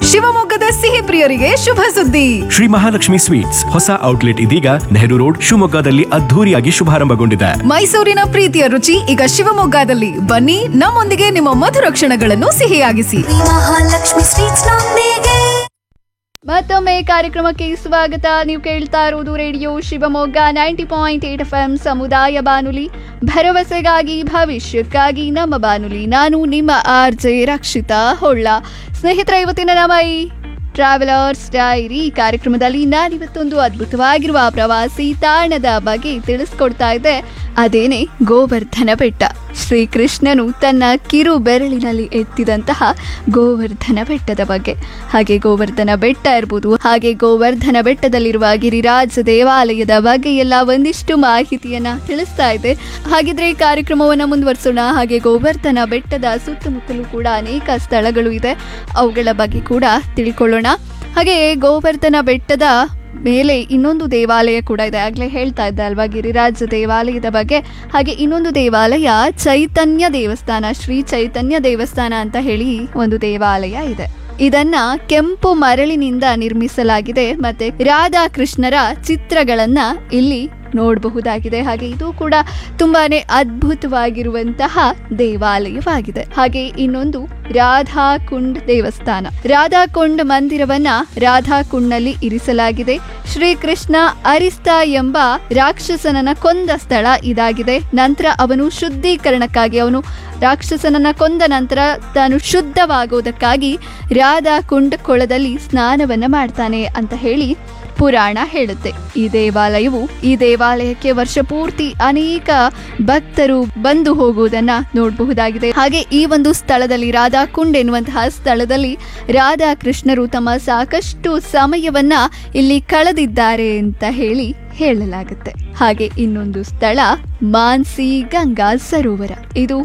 ಶಿವಮೊಗ್ಗದ ಸಿಹಿ ಪ್ರಿಯರಿಗೆ ಶುಭ ಸುದ್ದಿ ಶ್ರೀ ಮಹಾಲಕ್ಷ್ಮಿ ಸ್ವೀಟ್ಸ್ ಹೊಸ ಔಟ್ಲೆಟ್ ಇದೀಗ ನೆಹರು ರೋಡ್ ಶಿವಮೊಗ್ಗದಲ್ಲಿ ಅದ್ಧೂರಿಯಾಗಿ ಶುಭಾರಂಭಗೊಂಡಿದೆ ಮೈಸೂರಿನ ಪ್ರೀತಿಯ ರುಚಿ ಈಗ ಶಿವಮೊಗ್ಗದಲ್ಲಿ ಬನ್ನಿ ನಮ್ಮೊಂದಿಗೆ ನಿಮ್ಮ ಮಧುರ ಕ್ಷಣಗಳನ್ನು ಸಿಹಿಯಾಗಿಸಿ ಮಹಾಲಕ್ಷ್ಮಿ ಸ್ವೀಟ್ಸ್ ನೊಂದಿಗೆ ಮತ್ತೊಮ್ಮೆ ಕಾರ್ಯಕ್ರಮಕ್ಕೆ ಸ್ವಾಗತ ನೀವು ಕೇಳ್ತಾ ಇರುವುದು radio Shivamogga ninety point eight F M ಸಮುದಾಯ ಬಾನುಲಿ ಭರವಸೆಗಾಗಿ ಭವಿಷ್ಯಕ್ಕಾಗಿ ನಮ್ಮ ಬಾನುಲಿ ನಾನು ನಿಮ್ಮ ಆರ್ ಜೆ ರಕ್ಷಿತಾ ಹೊಳ್ಳ ಸ್ನೇಹಿತರೆ ಇವತ್ತಿನ ನಮ್ಮ ಈ ಟ್ರಾವೆಲರ್ಸ್ ಡೈರಿ ಕಾರ್ಯಕ್ರಮದಲ್ಲಿ ನಾನಿವತ್ತೊಂದು ಅದ್ಭುತವಾಗಿರುವ ಪ್ರವಾಸಿ ತಾಣದ ಬಗ್ಗೆ ತಿಳಿಸ್ಕೊಡ್ತಾ ಇದ್ದೆ ಅದೇನೆ ಗೋವರ್ಧನ ಬೆಟ್ಟ ಶ್ರೀಕೃಷ್ಣನು ತನ್ನ ಕಿರು ಬೆರಳಿನಲ್ಲಿ ಎತ್ತಿದಂತಹ ಗೋವರ್ಧನ ಬೆಟ್ಟದ ಬಗ್ಗೆ ಹಾಗೆ ಗೋವರ್ಧನ ಬೆಟ್ಟ ಇರ್ಬೋದು ಹಾಗೆ ಗೋವರ್ಧನ ಬೆಟ್ಟದಲ್ಲಿರುವ ಗಿರಿರಾಜ ದೇವಾಲಯದ ಬಗ್ಗೆ ಎಲ್ಲ ಒಂದಿಷ್ಟು ಮಾಹಿತಿಯನ್ನ ತಿಳಿಸ್ತಾ ಇದೆ ಹಾಗಿದ್ರೆ ಈ ಕಾರ್ಯಕ್ರಮವನ್ನ ಮುಂದುವರಿಸೋಣ ಹಾಗೆ ಗೋವರ್ಧನ ಬೆಟ್ಟದ ಸುತ್ತಮುತ್ತಲೂ ಕೂಡ ಅನೇಕ ಸ್ಥಳಗಳು ಇದೆ ಅವುಗಳ ಬಗ್ಗೆ ಕೂಡ ತಿಳ್ಕೊಳ್ಳೋಣ ಹಾಗೆ ಗೋವರ್ಧನ ಬೆಟ್ಟದ ಮೇಲೆ ಇನ್ನೊಂದು ದೇವಾಲಯ ಕೂಡ ಇದೆ ಆಗ್ಲೇ ಹೇಳ್ತಾ ಇದ್ದೆ ಅಲ್ವಾ ಗಿರಿರಾಜ ದೇವಾಲಯದ ಬಗ್ಗೆ ಹಾಗೆ ಇನ್ನೊಂದು ದೇವಾಲಯ ಚೈತನ್ಯ ದೇವಸ್ಥಾನ ಶ್ರೀ ಚೈತನ್ಯ ದೇವಸ್ಥಾನ ಅಂತ ಹೇಳಿ ಒಂದು ದೇವಾಲಯ ಇದೆ ಇದನ್ನ ಕೆಂಪು ಮರಳಿನಿಂದ ನಿರ್ಮಿಸಲಾಗಿದೆ ಮತ್ತೆ ರಾಧಾಕೃಷ್ಣರ ಚಿತ್ರಗಳನ್ನ ಇಲ್ಲಿ ನೋಡಬಹುದಾಗಿದೆ ಹಾಗೆ ಇದು ಕೂಡ ತುಂಬಾನೇ ಅದ್ಭುತವಾಗಿರುವಂತಹ ದೇವಾಲಯವಾಗಿದೆ ಹಾಗೆ ಇನ್ನೊಂದು ರಾಧಾ ಕುಂಡ್ ದೇವಸ್ಥಾನ ರಾಧಾ ಕುಂಡ್ ಮಂದಿರವನ್ನ ರಾಧಾ ಕುಂಡ್ನಲ್ಲಿ ಇರಿಸಲಾಗಿದೆ ಶ್ರೀಕೃಷ್ಣ ಅರಿಸ್ತ ಎಂಬ ರಾಕ್ಷಸನನ್ನ ಕೊಂದ ಸ್ಥಳ ಇದಾಗಿದೆ ನಂತರ ಅವನು ಶುದ್ಧೀಕರಣಕ್ಕಾಗಿ ಅವನು ರಾಕ್ಷಸನನ್ನ ಕೊಂದ ನಂತರ ತಾನು ಶುದ್ಧವಾಗುವುದಕ್ಕಾಗಿ ರಾಧಾ ಕುಂಡ್ ಕೊಳದಲ್ಲಿ ಸ್ನಾನವನ್ನ ಮಾಡ್ತಾನೆ ಅಂತ ಹೇಳಿ ಪುರಾಣ ಹೇಳುತ್ತೆ ಈ ದೇವಾಲಯವು ಈ ದೇವಾಲಯಕ್ಕೆ ವರ್ಷ ಪೂರ್ತಿ ಅನೇಕ ಭಕ್ತರು ಬಂದು ಹೋಗುವುದನ್ನ ನೋಡಬಹುದಾಗಿದೆ ಹಾಗೆ ಈ ಒಂದು ಸ್ಥಳದಲ್ಲಿ ರಾಧಾಕುಂಡ್ ಎನ್ನುವಂತಹ ಸ್ಥಳದಲ್ಲಿ ರಾಧಾಕೃಷ್ಣರು ತಮ್ಮ ಸಾಕಷ್ಟು ಸಮಯವನ್ನ ಇಲ್ಲಿ ಕಳೆದಿದ್ದಾರೆ ಅಂತ ಹೇಳಿ ಹೇಳಲಾಗುತ್ತೆ ಹಾಗೆ ಇನ್ನೊಂದು ಸ್ಥಳ ಮಾನ್ಸಿ ಗಂಗಾ ಸರೋವರ ಇದು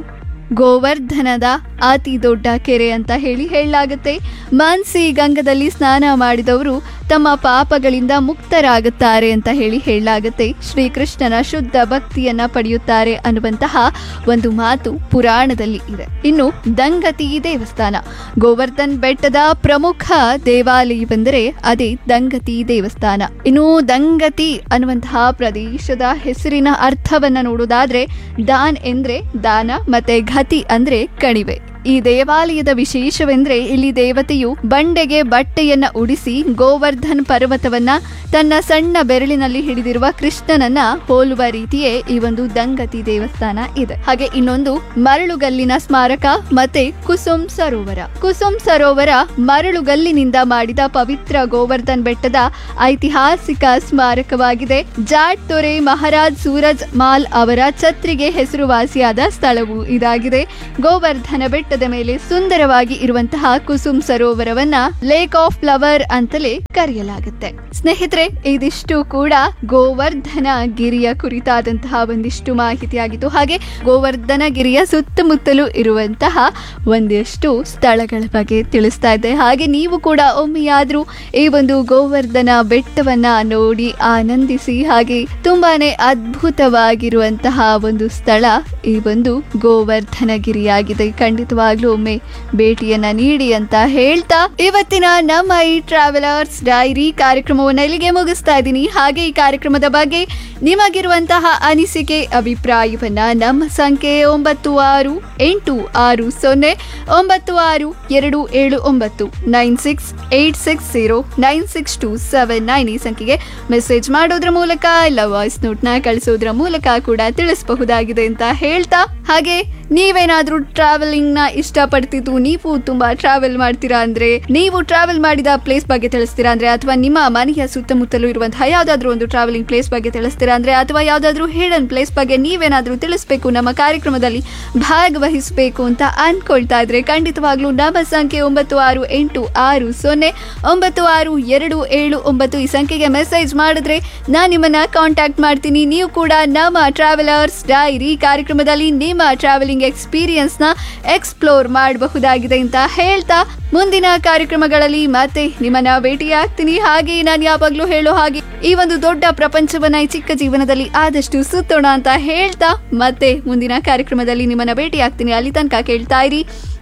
ಗೋವರ್ಧನದ ಅತಿ ದೊಡ್ಡ ಕೆರೆ ಅಂತ ಹೇಳಿ ಹೇಳಲಾಗುತ್ತೆ ಮಾನ್ಸಿ ಗಂಗದಲ್ಲಿ ಸ್ನಾನ ಮಾಡಿದವರು ತಮ್ಮ ಪಾಪಗಳಿಂದ ಮುಕ್ತರಾಗುತ್ತಾರೆ ಅಂತ ಹೇಳಿ ಹೇಳಲಾಗುತ್ತೆ ಶ್ರೀಕೃಷ್ಣನ ಶುದ್ಧ ಭಕ್ತಿಯನ್ನ ಪಡೆಯುತ್ತಾರೆ ಅನ್ನುವಂತಹ ಒಂದು ಮಾತು ಪುರಾಣದಲ್ಲಿ ಇದೆ ಇನ್ನು ದಂಗತಿ ದೇವಸ್ಥಾನ ಗೋವರ್ಧನ್ ಬೆಟ್ಟದ ಪ್ರಮುಖ ದೇವಾಲಯವೆಂದರೆ ಅದೇ ದಂಗತಿ ದೇವಸ್ಥಾನ ಇನ್ನು ದಂಗತಿ ಅನ್ನುವಂತಹ ಪ್ರದೇಶದ ಹೆಸರಿನ ಅರ್ಥವನ್ನ ನೋಡೋದಾದ್ರೆ ದಾನ್ ಎಂದ್ರೆ ದಾನ ಮತ್ತೆ ಘತಿ ಅಂದ್ರೆ ಕಣಿವೆ ಈ ದೇವಾಲಯದ ವಿಶೇಷವೆಂದ್ರೆ ಇಲ್ಲಿ ದೇವತೆಯು ಬಂಡೆಗೆ ಬಟ್ಟೆಯನ್ನ ಉಡಿಸಿ ಗೋವರ್ಧನ್ ಪರ್ವತವನ್ನ ತನ್ನ ಸಣ್ಣ ಬೆರಳಿನಲ್ಲಿ ಹಿಡಿದಿರುವ ಕೃಷ್ಣನನ್ನ ಹೋಲುವ ರೀತಿಯೇ ಈ ಒಂದು ದಂಗತಿ ದೇವಸ್ಥಾನ ಇದೆ ಹಾಗೆ ಇನ್ನೊಂದು ಮರಳುಗಲ್ಲಿನ ಸ್ಮಾರಕ ಮತ್ತೆ ಕುಸುಮ್ ಸರೋವರ ಕುಸುಮ್ ಸರೋವರ ಮರಳುಗಲ್ಲಿನಿಂದ ಮಾಡಿದ ಪವಿತ್ರ ಗೋವರ್ಧನ್ ಬೆಟ್ಟದ ಐತಿಹಾಸಿಕ ಸ್ಮಾರಕವಾಗಿದೆ ಜಾಟ್ ದೊರೆ ಮಹಾರಾಜ್ ಸೂರಜ್ ಮಾಲ್ ಅವರ ಛತ್ರಿಗೆ ಹೆಸರುವಾಸಿಯಾದ ಸ್ಥಳವು ಇದಾಗಿದೆ ಗೋವರ್ಧನ ಬೆಟ್ಟದ ಮೇಲೆ ಸುಂದರವಾಗಿ ಇರುವಂತಹ ಕುಸುಮ್ ಸರೋವರವನ್ನ ಲೇಕ್ ಆಫ್ ಫ್ಲವರ್ ಅಂತಲೇ ಕರೆಯಲಾಗುತ್ತೆ ಸ್ನೇಹಿತರೆ ಇದಿಷ್ಟು ಕೂಡ ಗೋವರ್ಧನ ಗಿರಿಯ ಕುರಿತಾದಂತಹ ಒಂದಿಷ್ಟು ಮಾಹಿತಿಯಾಗಿತ್ತು ಹಾಗೆ ಗೋವರ್ಧನ ಗಿರಿಯ ಸುತ್ತಮುತ್ತಲೂ ಇರುವಂತಹ ಒಂದಿಷ್ಟು ಸ್ಥಳಗಳ ಬಗ್ಗೆ ತಿಳಿಸ್ತಾ ಇದ್ದೆ ಹಾಗೆ ನೀವು ಕೂಡ ಒಮ್ಮೆಯಾದ್ರೂ ಈ ಒಂದು ಗೋವರ್ಧನ ಬೆಟ್ಟವನ್ನ ನೋಡಿ ಆನಂದಿಸಿ ಹಾಗೆ ತುಂಬಾನೇ ಅದ್ಭುತವಾಗಿರುವಂತಹ ಒಂದು ಸ್ಥಳ ಈ ಒಂದು ಗೋವರ್ಧನ ಗಿರಿಯಾಗಿದೆ ಖಂಡಿತವಾಗ್ಲೂ ಒಮ್ಮೆ ಭೇಟಿಯನ್ನ ನೀಡಿ ಅಂತ ಹೇಳ್ತಾ ಇವತ್ತಿನ ನಮ್ಮ ಈ ಟ್ರಾವೆಲರ್ಸ್ ಡೈರಿ ಕಾರ್ಯಕ್ರಮವನ್ನ ಇಲ್ಲಿಗೆ ಮುಗಿಸ್ತಾ ಇದ್ದೀನಿ ಹಾಗೆ ಈ ಕಾರ್ಯಕ್ರಮದ ಬಗ್ಗೆ ನಿಮಗಿರುವಂತಹ ಅನಿಸಿಕೆ ಅಭಿಪ್ರಾಯವನ್ನ ನಮ್ಮ ಸಂಖ್ಯೆ ಒಂಬತ್ತು ಆರು ಎಂಟು ಆರು ಸೊನ್ನೆ ಒಂಬತ್ತು ಆರು ಎರಡು ಏಳು ಒಂಬತ್ತು nine six eight six zero nine six two seven nine ಈ ಸಂಖ್ಯೆಗೆ ಮೆಸೇಜ್ ಮಾಡೋದ್ರ ಮೂಲಕ ಇಲ್ಲ ವಾಯ್ಸ್ ನೋಟ್ನ ಕಳಿಸೋದ್ರ ಮೂಲಕ ಕೂಡ ತಿಳಿಸಬಹುದಾಗಿದೆ ಅಂತ ಹೇಳ್ತಾ ಹಾಗೆ ನೀವೇನಾದ್ರೂ ಟ್ರಾವೆಲಿಂಗ್ ನ ಇಷ್ಟಪಡ್ತಿದ್ದು ನೀವು ತುಂಬಾ ಟ್ರಾವೆಲ್ ಮಾಡ್ತೀರಾ ಅಂದ್ರೆ ನೀವು ಟ್ರಾವೆಲ್ ಮಾಡಿದ ಪ್ಲೇಸ್ ಬಗ್ಗೆ ತಿಳಿಸ್ತೀರಾ ಅಂದ್ರೆ ಅಥವಾ ನಿಮ್ಮ ಮನೆಯ ಸುತ್ತಮುತ್ತಲೂ ಇರುವಂತಹ ಯಾವ್ದಾದ್ರು ಒಂದು ಟ್ರಾವೆಲಿಂಗ್ ಪ್ಲೇಸ್ ಬಗ್ಗೆ ತಿಳಿಸ್ತೀರಾ ಅಂದ್ರೆ ಅಥವಾ ಯಾವ್ದಾದ್ರು ಹೇಳನ್ ಪ್ಲೇಸ್ ಬಗ್ಗೆ ನೀವೇನಾದ್ರೂ ತಿಳಿಸ್ಬೇಕು ನಮ್ಮ ಕಾರ್ಯಕ್ರಮದಲ್ಲಿ ಭಾಗವಹಿಸಬೇಕು ಅಂತ ಅನ್ಕೊಳ್ತಾ ಇದ್ರೆ ಖಂಡಿತವಾಗ್ಲೂ ನಮ್ಮ ಸಂಖ್ಯೆ ಒಂಬತ್ತು ಆರು ಎಂಟು ಆರು ಸೊನ್ನೆ ಒಂಬತ್ತು ಆರು ಎರಡು ಏಳು ಒಂಬತ್ತು ಈ ಸಂಖ್ಯೆಗೆ ಮೆಸೇಜ್ ಮಾಡಿದ್ರೆ ನಾನು ನಿಮ್ಮನ್ನ ಕಾಂಟ್ಯಾಕ್ಟ್ ಮಾಡ್ತೀನಿ ನೀವು ಕೂಡ ನಮ್ಮ ಟ್ರಾವೆಲರ್ಸ್ ಡೈರಿ ಕಾರ್ಯಕ್ರಮದಲ್ಲಿ ನಿಮ್ಮ ಟ್ರಾವೆಲಿಂಗ್ ಎಕ್ಸ್ಪೀರಿಯನ್ಸ್ ನ ಎಕ್ಸ್ಪ್ಲೋರ್ ಮಾಡಬಹುದಾಗಿದೆ ಅಂತ ಹೇಳ್ತಾ ಮುಂದಿನ ಕಾರ್ಯಕ್ರಮಗಳಲ್ಲಿ ಮತ್ತೆ ನಿಮ್ಮನ್ನ ಭೇಟಿಯಾಗ್ತೀನಿ ಹಾಗೆ ನಾನು ಯಾವಾಗ್ಲೂ ಹೇಳೋ ಹಾಗೆ ಈ ಒಂದು ದೊಡ್ಡ ಪ್ರಪಂಚವನ್ನ ಈ ಚಿಕ್ಕ ಜೀವನದಲ್ಲಿ ಆದಷ್ಟು ಸುತ್ತೋಣ ಅಂತ ಹೇಳ್ತಾ ಮತ್ತೆ ಮುಂದಿನ ಕಾರ್ಯಕ್ರಮದಲ್ಲಿ ನಿಮ್ಮನ್ನ ಭೇಟಿಯಾಗ್ತೀನಿ ಅಲ್ಲಿ ತನಕ ಕೇಳ್ತಾ ಇರಿ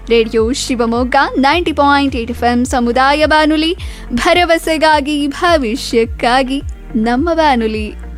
radio Shivamogga ninety point eight F M ಸಮುದಾಯ ಬಾನುಲಿ ಭರವಸೆಗಾಗಿ ಭವಿಷ್ಯಕ್ಕಾಗಿ ನಮ್ಮ ಬಾನುಲಿ